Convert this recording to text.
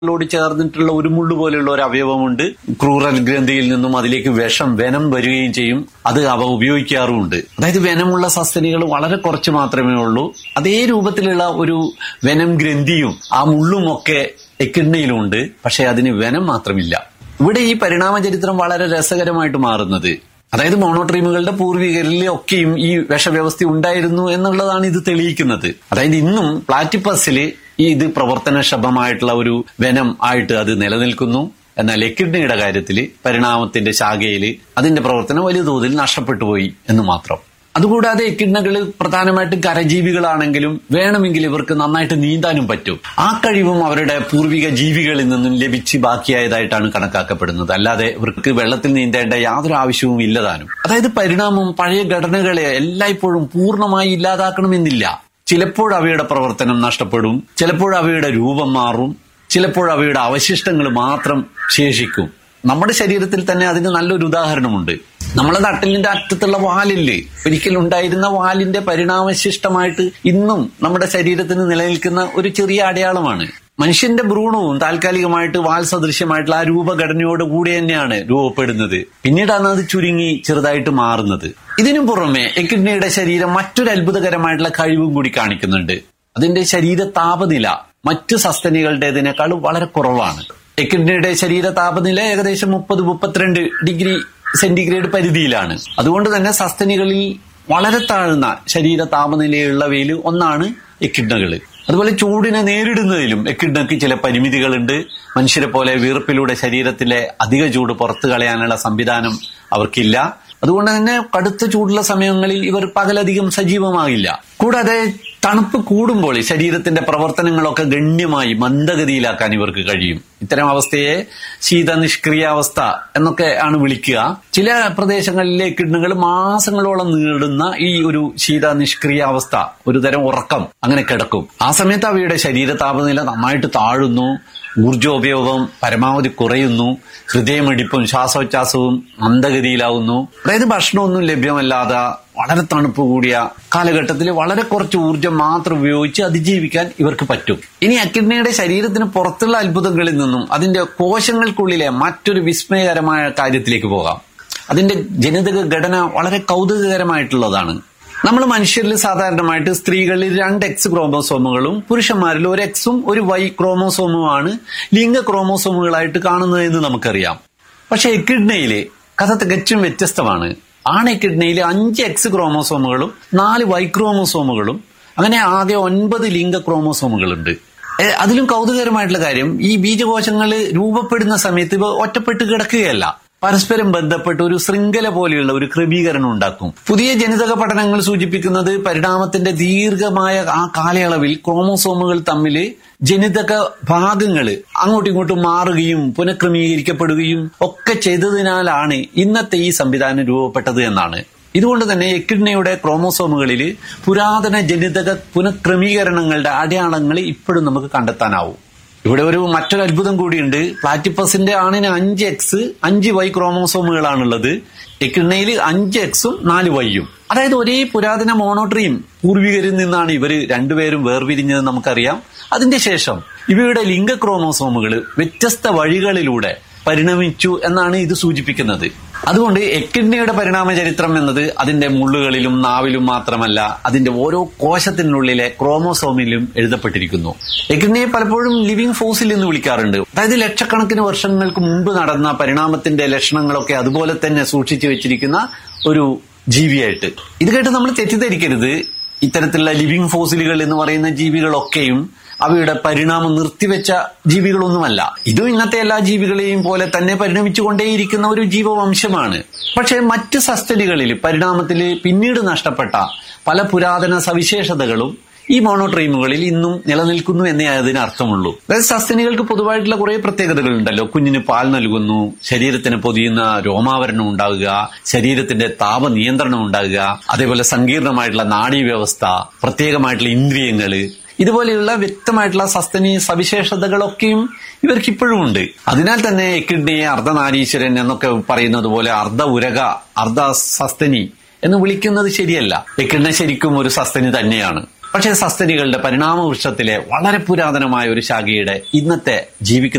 ോട് ചേർന്നിട്ടുള്ള ഒരു മുള്ളു പോലെയുള്ള ഒരു അവയവമുണ്ട് ക്രൂറൽ ഗ്രന്ഥിയിൽ നിന്നും അതിലേക്ക് വിഷം വെനം വരികയും ചെയ്യും അത് അവ ഉപയോഗിക്കാറുമുണ്ട് അതായത് വെനമുള്ള സസ്തനികൾ വളരെ കുറച്ച് മാത്രമേ ഉള്ളൂ അതേ രൂപത്തിലുള്ള ഒരു വെനം ഗ്രന്ഥിയും ആ മുള്ളും ഒക്കെ എക്കിഡ്നയിലുമുണ്ട് പക്ഷെ അതിന് വെനം മാത്രമില്ല ഇവിടെ ഈ പരിണാമ ചരിത്രം വളരെ രസകരമായിട്ട് മാറുന്നത് അതായത് മോണോട്രീമുകളുടെ പൂർവികരിൽ ഒക്കെയും ഈ വിഷവ്യവസ്ഥ ഉണ്ടായിരുന്നു എന്നുള്ളതാണ് ഇത് തെളിയിക്കുന്നത് അതായത് ഇന്നും പ്ലാറ്റിപ്പസില് ഈ ഇത് പ്രവർത്തനക്ഷമമായിട്ടുള്ള ഒരു വനം ആയിട്ട് അത് നിലനിൽക്കുന്നു എന്നാൽ എക്കിഡ്നിയുടെ കാര്യത്തിൽ പരിണാമത്തിന്റെ ശാഖയിൽ അതിന്റെ പ്രവർത്തനം വലിയ തോതിൽ നഷ്ടപ്പെട്ടു പോയി എന്ന് മാത്രം അതുകൂടാതെ എക്കിഡ്നകൾ പ്രധാനമായിട്ടും കരജീവികളാണെങ്കിലും വേണമെങ്കിൽ ഇവർക്ക് നന്നായിട്ട് നീന്താനും പറ്റും ആ കഴിവും അവരുടെ പൂർവിക ജീവികളിൽ നിന്നും ലഭിച്ച് ബാക്കിയായതായിട്ടാണ് കണക്കാക്കപ്പെടുന്നത് അല്ലാതെ ഇവർക്ക് വെള്ളത്തിൽ നീന്തേണ്ട യാതൊരു ആവശ്യവും ഇല്ലതാനും അതായത് പരിണാമം പഴയ ഘടനകളെ എല്ലായ്പ്പോഴും പൂർണ്ണമായി ഇല്ലാതാക്കണമെന്നില്ല ചിലപ്പോൾ അവയുടെ പ്രവർത്തനം നഷ്ടപ്പെടും ചിലപ്പോൾ അവയുടെ രൂപം മാറും ചിലപ്പോൾ അവയുടെ അവശിഷ്ടങ്ങൾ മാത്രം ശേഷിക്കും നമ്മുടെ ശരീരത്തിൽ തന്നെ അതിന് നല്ലൊരു ഉദാഹരണമുണ്ട് നമ്മളെ നട്ടിലിന്റെ അറ്റത്തുള്ള വാലില്ലേ ഒരിക്കലും ഉണ്ടായിരുന്ന വാലിന്റെ പരിണാമശിഷ്ടമായിട്ട് ഇന്നും നമ്മുടെ ശരീരത്തിന് നിലനിൽക്കുന്ന ഒരു ചെറിയ അടയാളമാണ് മനുഷ്യന്റെ ഭ്രൂണവും താൽക്കാലികമായിട്ട് വാൽ സദൃശ്യമായിട്ടുള്ള ആ രൂപഘടനയോട് കൂടി തന്നെയാണ് രൂപപ്പെടുന്നത് പിന്നീടാണ് അത് ചുരുങ്ങി ചെറുതായിട്ട് മാറുന്നത് ഇതിനു പുറമെ എക്കിഡ്നിയുടെ ശരീരം മറ്റൊരു അത്ഭുതകരമായിട്ടുള്ള കഴിവും കൂടി കാണിക്കുന്നുണ്ട് അതിന്റെ ശരീര താപനില മറ്റു സസ്തനികളുടേതിനേക്കാൾ വളരെ കുറവാണ് എക്കിഡ്നിയുടെ ശരീര താപനില ഏകദേശം മുപ്പത് മുപ്പത്തിരണ്ട് ഡിഗ്രി സെന്റിഗ്രേഡ് പരിധിയിലാണ് അതുകൊണ്ട് തന്നെ സസ്തനികളിൽ വളരെ താഴ്ന്ന ശരീര താപനിലയുള്ളവയിൽ ഒന്നാണ് എക്കിഡ്നകൾ അതുപോലെ ചൂടിനെ നേരിടുന്നതിലും എക്കിഡ്നക്ക് ചില പരിമിതികളുണ്ട് മനുഷ്യരെ പോലെ വീർപ്പിലൂടെ ശരീരത്തിലെ അധിക ചൂട് പുറത്തു കളയാനുള്ള സംവിധാനം അവർക്കില്ല അതുകൊണ്ട് തന്നെ കടുത്ത ചൂടുള്ള സമയങ്ങളിൽ ഇവർ പകലധികം സജീവമാകില്ല കൂടാതെ തണുപ്പ് കൂടുമ്പോൾ ഈ ശരീരത്തിന്റെ പ്രവർത്തനങ്ങളൊക്കെ ഗണ്യമായി മന്ദഗതിയിലാക്കാൻ ഇവർക്ക് കഴിയും ഇത്തരം അവസ്ഥയെ ശീത നിഷ്ക്രിയാവസ്ഥ എന്നൊക്കെ ആണ് വിളിക്കുക ചില പ്രദേശങ്ങളിലെ കിഡ്നുകൾ മാസങ്ങളോളം നീളുന്ന ഈ ഒരു ശീത നിഷ്ക്രിയാവസ്ഥ ഒരു തരം ഉറക്കം അങ്ങനെ കിടക്കും ആ സമയത്ത് അവയുടെ ശരീര താപനില നന്നായിട്ട് താഴുന്നു ഊർജോപയോഗം പരമാവധി കുറയുന്നു ഹൃദയമിടിപ്പും ശ്വാസോച്ഛ്വാസവും മന്ദഗതിയിലാവുന്നു അതായത് ഭക്ഷണമൊന്നും ലഭ്യമല്ലാതെ വളരെ തണുപ്പ് കൂടിയ കാലഘട്ടത്തിൽ വളരെ കുറച്ച് ഊർജം മാത്രം ഉപയോഗിച്ച് അതിജീവിക്കാൻ ഇവർക്ക് പറ്റും ഇനി അക്കിഡ്നിയുടെ ശരീരത്തിന് പുറത്തുള്ള അത്ഭുതങ്ങളിൽ നിന്നും അതിന്റെ കോശങ്ങൾക്കുള്ളിലെ മറ്റൊരു വിസ്മയകരമായ കാര്യത്തിലേക്ക് പോകാം അതിന്റെ ജനിതക ഘടന വളരെ കൗതുകകരമായിട്ടുള്ളതാണ് നമ്മൾ മനുഷ്യരിൽ സാധാരണമായിട്ട് സ്ത്രീകളിൽ രണ്ട് എക്സ് ക്രോമോസോമുകളും പുരുഷന്മാരിൽ ഒരു എക്സും ഒരു വൈ ക്രോമോസോമുമാണ് ലിംഗ ക്രോമോസോമുകളായിട്ട് കാണുന്നതെന്ന് നമുക്കറിയാം പക്ഷെ എക്കിഡ്നയിലെ കഥ തികച്ചും വ്യത്യസ്തമാണ് ആണ് എക്കിഡ്നയിൽ അഞ്ച് എക്സ് ക്രോമോസോമുകളും നാല് വൈ ക്രോമോസോമുകളും അങ്ങനെ ആകെ ഒൻപത് ലിംഗ ക്രോമോസോമുകളുണ്ട് ഏ, അതിലും കൗതുകകരമായിട്ടുള്ള കാര്യം ഈ ബീജകോശങ്ങൾ രൂപപ്പെടുന്ന സമയത്ത് ഇവ ഒറ്റപ്പെട്ട് കിടക്കുകയല്ല പരസ്പരം ബന്ധപ്പെട്ട് ഒരു ശൃംഖല പോലെയുള്ള ഒരു ക്രമീകരണം ഉണ്ടാക്കും പുതിയ ജനിതക പഠനങ്ങൾ സൂചിപ്പിക്കുന്നത് പരിണാമത്തിന്റെ ദീർഘമായ ആ കാലയളവിൽ ക്രോമോസോമുകൾ തമ്മിൽ ജനിതക ഭാഗങ്ങൾ അങ്ങോട്ടും ഇങ്ങോട്ടും മാറുകയും പുനഃക്രമീകരിക്കപ്പെടുകയും ഒക്കെ ചെയ്തതിനാലാണ് ഇന്നത്തെ ഈ സംവിധാനം രൂപപ്പെട്ടത് എന്നാണ് ഇതുകൊണ്ട് തന്നെ എക്കിഡ്നയുടെ ക്രോമോസോമുകളിൽ പുരാതന ജനിതക പുനഃക്രമീകരണങ്ങളുടെ അടയാളങ്ങൾ ഇപ്പോഴും നമുക്ക് കണ്ടെത്താനാവും ഇവിടെ ഒരു മറ്റൊരു അത്ഭുതം കൂടിയുണ്ട് പ്ലാറ്റിപ്പസിന്റെ ആണിന് അഞ്ച് എക്സ് അഞ്ച് വൈ ക്രോമോസോമുകളാണുള്ളത് എക്കിഡ്നയിൽ അഞ്ച് എക്സും നാല് വൈയും അതായത് ഒരേ പുരാതന മോണോട്രീം പൂർവികരിൽ നിന്നാണ് ഇവർ രണ്ടുപേരും വേർപിരിഞ്ഞത് നമുക്കറിയാം അതിന്റെ ശേഷം ഇവയുടെ ലിംഗ ക്രോമോസോമുകൾ വ്യത്യസ്ത വഴികളിലൂടെ പരിണമിച്ചു എന്നാണ് ഇത് സൂചിപ്പിക്കുന്നത് അതുകൊണ്ട് എക്കിഡ്നിയുടെ പരിണാമ ചരിത്രം എന്നത് അതിന്റെ മുള്ളുകളിലും നാവിലും മാത്രമല്ല അതിന്റെ ഓരോ കോശത്തിനുള്ളിലെ ക്രോമോസോമിലും എഴുതപ്പെട്ടിരിക്കുന്നു എക്കിഡ്നിയെ പലപ്പോഴും ലിവിംഗ് ഫോസിൽ എന്ന് വിളിക്കാറുണ്ട് അതായത് ലക്ഷക്കണക്കിന് വർഷങ്ങൾക്ക് മുമ്പ് നടന്ന പരിണാമത്തിന്റെ ലക്ഷണങ്ങളൊക്കെ അതുപോലെ തന്നെ സൂക്ഷിച്ചു വെച്ചിരിക്കുന്ന ഒരു ജീവിയായിട്ട് ഇത് കേട്ട് നമ്മൾ തെറ്റിദ്ധരിക്കരുത് ഇത്തരത്തിലുള്ള ലിവിംഗ് ഫോസിലുകൾ എന്ന് പറയുന്ന ജീവികളൊക്കെയും അവയുടെ പരിണാമം നിർത്തിവെച്ച ജീവികളൊന്നുമല്ല ഇതും ഇന്നത്തെ എല്ലാ ജീവികളെയും പോലെ തന്നെ പരിണമിച്ചുകൊണ്ടേയിരിക്കുന്ന ഒരു ജീവവംശമാണ് പക്ഷേ മറ്റ് സസ്തനികളിൽ പരിണാമത്തിൽ പിന്നീട് നഷ്ടപ്പെട്ട പല പുരാതന സവിശേഷതകളും ഈ മോണോട്രീമുകളിൽ ഇന്നും നിലനിൽക്കുന്നു എന്നേ അതിന് അർത്ഥമുള്ളൂ അതായത് സസ്തനികൾക്ക് പൊതുവായിട്ടുള്ള കുറെ പ്രത്യേകതകൾ ഉണ്ടല്ലോ കുഞ്ഞിന് പാൽ നൽകുന്നു ശരീരത്തിന് പൊതിയുന്ന രോമാവരണം ഉണ്ടാകുക ശരീരത്തിന്റെ താപ നിയന്ത്രണം ഉണ്ടാകുക അതേപോലെ സങ്കീർണമായിട്ടുള്ള നാഡീവ്യവസ്ഥ പ്രത്യേകമായിട്ടുള്ള ഇന്ദ്രിയങ്ങള് ഇതുപോലെയുള്ള വ്യക്തമായിട്ടുള്ള സസ്തനി സവിശേഷതകളൊക്കെയും ഇവർക്ക് ഇപ്പോഴും ഉണ്ട് അതിനാൽ തന്നെ എക്കിഡ്നിയെ അർദ്ധനാരീശ്വരൻ എന്നൊക്കെ പറയുന്നത് പോലെ അർദ്ധ ഉരക അർദ്ധ സസ്തനി എന്ന് വിളിക്കുന്നത് ശരിയല്ല എക്കിഡ്ന ശരിക്കും ഒരു സസ്തനി തന്നെയാണ് പക്ഷേ സസ്തനികളുടെ പരിണാമ വൃക്ഷത്തിലെ വളരെ പുരാതനമായ ഒരു ശാഖയുടെ ഇന്നത്തെ ജീവിക്കുന്ന